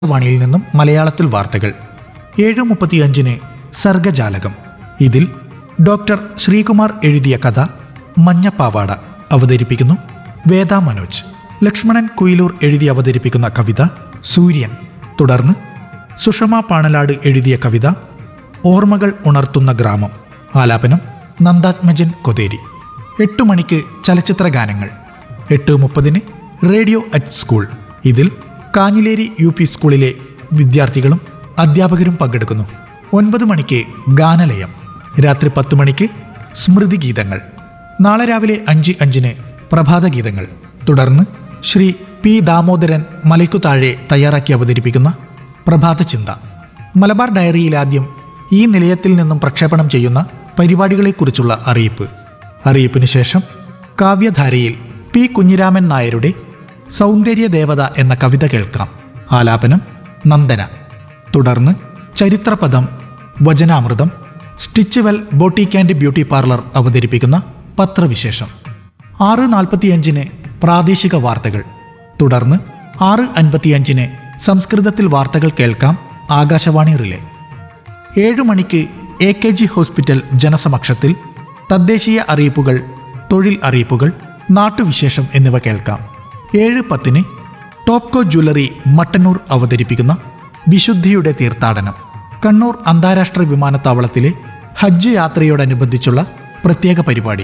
വാണിയിൽ നിന്നും മലയാളത്തിൽ വാർത്തകൾ ഏഴ് മുപ്പത്തിയഞ്ചിന് സർഗജാലകം ഇതിൽ ഡോക്ടർ ശ്രീകുമാർ എഴുതിയ കഥ മഞ്ഞപ്പാവാട അവതരിപ്പിക്കുന്നു വേദ മനോജ് ലക്ഷ്മണൻ കുയിലൂർ എഴുതി അവതരിപ്പിക്കുന്ന കവിത സൂര്യൻ തുടർന്ന് സുഷമ പാണലാട് എഴുതിയ കവിത ഓർമ്മകൾ ഉണർത്തുന്ന ഗ്രാമം ആലാപനം നന്ദാത്മജൻ കൊതേരി എട്ട് മണിക്ക് ചലച്ചിത്ര ഗാനങ്ങൾ എട്ട് മുപ്പതിന് റേഡിയോ അറ്റ് സ്കൂൾ ഇതിൽ കാഞ്ഞിലേരി യു പി സ്കൂളിലെ വിദ്യാർത്ഥികളും അധ്യാപകരും പങ്കെടുക്കുന്നു ഒൻപത് മണിക്ക് ഗാനലയം രാത്രി പത്ത് മണിക്ക് സ്മൃതി ഗീതങ്ങൾ നാളെ രാവിലെ അഞ്ച് അഞ്ചിന് പ്രഭാത ഗീതങ്ങൾ തുടർന്ന് ശ്രീ പി ദാമോദരൻ മലയ്ക്കു താഴെ തയ്യാറാക്കി അവതരിപ്പിക്കുന്ന പ്രഭാത ചിന്ത മലബാർ ഡയറിയിൽ ആദ്യം ഈ നിലയത്തിൽ നിന്നും പ്രക്ഷേപണം ചെയ്യുന്ന പരിപാടികളെക്കുറിച്ചുള്ള അറിയിപ്പ് അറിയിപ്പിന് ശേഷം കാവ്യധാരയിൽ പി കുഞ്ഞിരാമൻ നായരുടെ സൗന്ദര്യ ദേവത എന്ന കവിത കേൾക്കാം ആലാപനം നന്ദന തുടർന്ന് ചരിത്രപദം വചനാമൃതം Stitchwell boutique and beauty parlour അവതരിപ്പിക്കുന്ന പത്രവിശേഷം ആറ് നാൽപ്പത്തിയഞ്ചിന് പ്രാദേശിക വാർത്തകൾ തുടർന്ന് ആറ് അൻപത്തിയഞ്ചിന് സംസ്കൃതത്തിൽ വാർത്തകൾ കേൾക്കാം ആകാശവാണി റിലേ ഏഴു മണിക്ക് എ കെ ജി ഹോസ്പിറ്റൽ ജനസമക്ഷത്തിൽ തദ്ദേശീയ അറിയിപ്പുകൾ തൊഴിൽ അറിയിപ്പുകൾ നാട്ടുവിശേഷം എന്നിവ കേൾക്കാം ഏഴ് പത്തിന് ടോപ്കോ ജ്വല്ലറി മട്ടന്നൂർ അവതരിപ്പിക്കുന്ന വിശുദ്ധിയുടെ തീർത്ഥാടനം കണ്ണൂർ അന്താരാഷ്ട്ര വിമാനത്താവളത്തിലെ ഹജ്ജ് യാത്രയോടനുബന്ധിച്ചുള്ള പ്രത്യേക പരിപാടി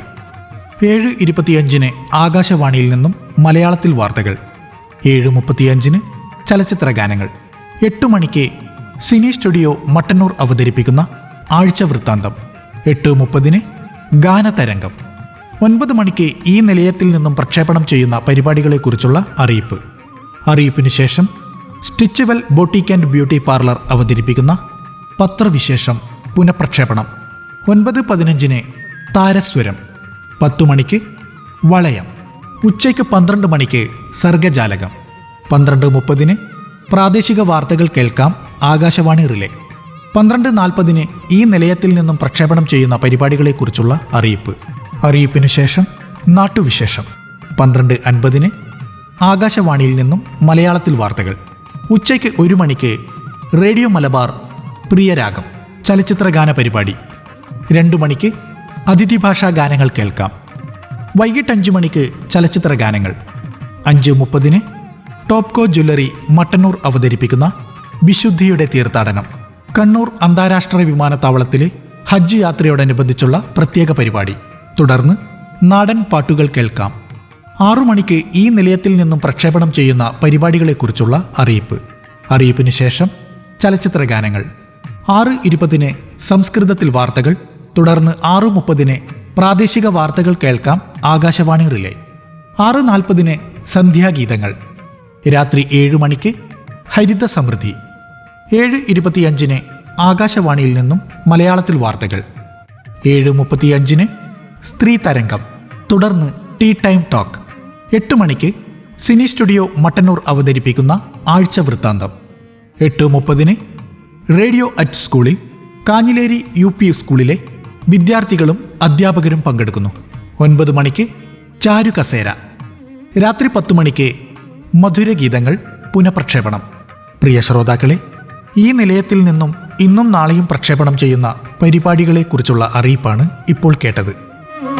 ഏഴ് ഇരുപത്തിയഞ്ചിന് ആകാശവാണിയിൽ നിന്നും മലയാളത്തിൽ വാർത്തകൾ ഏഴ് മുപ്പത്തിയഞ്ചിന് ചലച്ചിത്ര ഗാനങ്ങൾ എട്ട് മണിക്ക് സിനി സ്റ്റുഡിയോ മട്ടന്നൂർ അവതരിപ്പിക്കുന്ന ആഴ്ച വൃത്താന്തം എട്ട് മുപ്പതിന് ഗാനതരംഗം ഒൻപത് മണിക്ക് ഈ നിലയത്തിൽ നിന്നും പ്രക്ഷേപണം ചെയ്യുന്ന പരിപാടികളെക്കുറിച്ചുള്ള അറിയിപ്പ് അറിയിപ്പിന് ശേഷം Stitchwell boutique and beauty parlour അവതരിപ്പിക്കുന്ന പത്രവിശേഷം പുനഃപ്രക്ഷേപണം ഒൻപത് പതിനഞ്ചിന് താരസ്വരം പത്തു മണിക്ക് വളയം ഉച്ചയ്ക്ക് പന്ത്രണ്ട് മണിക്ക് സർഗജാലകം പന്ത്രണ്ട് മുപ്പതിന് പ്രാദേശിക വാർത്തകൾ കേൾക്കാം ആകാശവാണി റിലേ പന്ത്രണ്ട് നാൽപ്പതിന് ഈ നിലയത്തിൽ നിന്നും പ്രക്ഷേപണം ചെയ്യുന്ന പരിപാടികളെക്കുറിച്ചുള്ള അറിയിപ്പ് അറിയിപ്പിനു ശേഷം നാട്ടുവിശേഷം പന്ത്രണ്ട് അൻപതിന് ആകാശവാണിയിൽ നിന്നും മലയാളത്തിൽ വാർത്തകൾ ഉച്ചയ്ക്ക് ഒരു മണിക്ക് റേഡിയോ മലബാർ പ്രിയരാഗം ചലച്ചിത്ര ഗാന പരിപാടി രണ്ടു മണിക്ക് അതിഥി ഭാഷാ ഗാനങ്ങൾ കേൾക്കാം വൈകിട്ട് അഞ്ചു മണിക്ക് ചലച്ചിത്ര ഗാനങ്ങൾ അഞ്ച് മുപ്പതിന് ടോപ്കോ ജ്വല്ലറി മട്ടന്നൂർ അവതരിപ്പിക്കുന്ന വിശുദ്ധിയുടെ തീർത്ഥാടനം കണ്ണൂർ അന്താരാഷ്ട്ര വിമാനത്താവളത്തിലെ ഹജ്ജ് യാത്രയോടനുബന്ധിച്ചുള്ള പ്രത്യേക പരിപാടി തുടർന്ന് നാടൻ പാട്ടുകൾ കേൾക്കാം ആറു മണിക്ക് ഈ നിലയത്തിൽ നിന്നും പ്രക്ഷേപണം ചെയ്യുന്ന പരിപാടികളെക്കുറിച്ചുള്ള അറിയിപ്പ് അറിയിപ്പിന് ശേഷം ചലച്ചിത്ര ഗാനങ്ങൾ ആറ് ഇരുപതിന് സംസ്കൃതത്തിൽ വാർത്തകൾ തുടർന്ന് ആറ് മുപ്പതിന് പ്രാദേശിക വാർത്തകൾ കേൾക്കാം ആകാശവാണി റിലേ ആറ് നാൽപ്പതിന് സന്ധ്യാഗീതങ്ങൾ രാത്രി ഏഴ് മണിക്ക് ഹരിത സമൃദ്ധി ഏഴ് ഇരുപത്തിയഞ്ചിന് ആകാശവാണിയിൽ നിന്നും മലയാളത്തിൽ വാർത്തകൾ ഏഴ് മുപ്പത്തിയഞ്ചിന് സ്ത്രീ തരംഗം തുടർന്ന് ടീ ടൈം ടോക്ക് എട്ട് മണിക്ക് സിനി സ്റ്റുഡിയോ മട്ടന്നൂർ അവതരിപ്പിക്കുന്ന ആഴ്ച വൃത്താന്തം എട്ട് മുപ്പതിന് റേഡിയോ അറ്റ് സ്കൂളിൽ കാഞ്ഞിലേരി യു പി സ്കൂളിലെ വിദ്യാർത്ഥികളും അധ്യാപകരും പങ്കെടുക്കുന്നു ഒൻപത് മണിക്ക് ചാരു കസേര രാത്രി പത്തു മണിക്ക് മധുരഗീതങ്ങൾ പുനഃപ്രക്ഷേപണം പ്രിയ ശ്രോതാക്കളെ ഈ നിലയത്തിൽ നിന്നും ഇന്നും നാളെയും പ്രക്ഷേപണം ചെയ്യുന്ന പരിപാടികളെക്കുറിച്ചുള്ള അറിയിപ്പാണ് ഇപ്പോൾ കേട്ടത്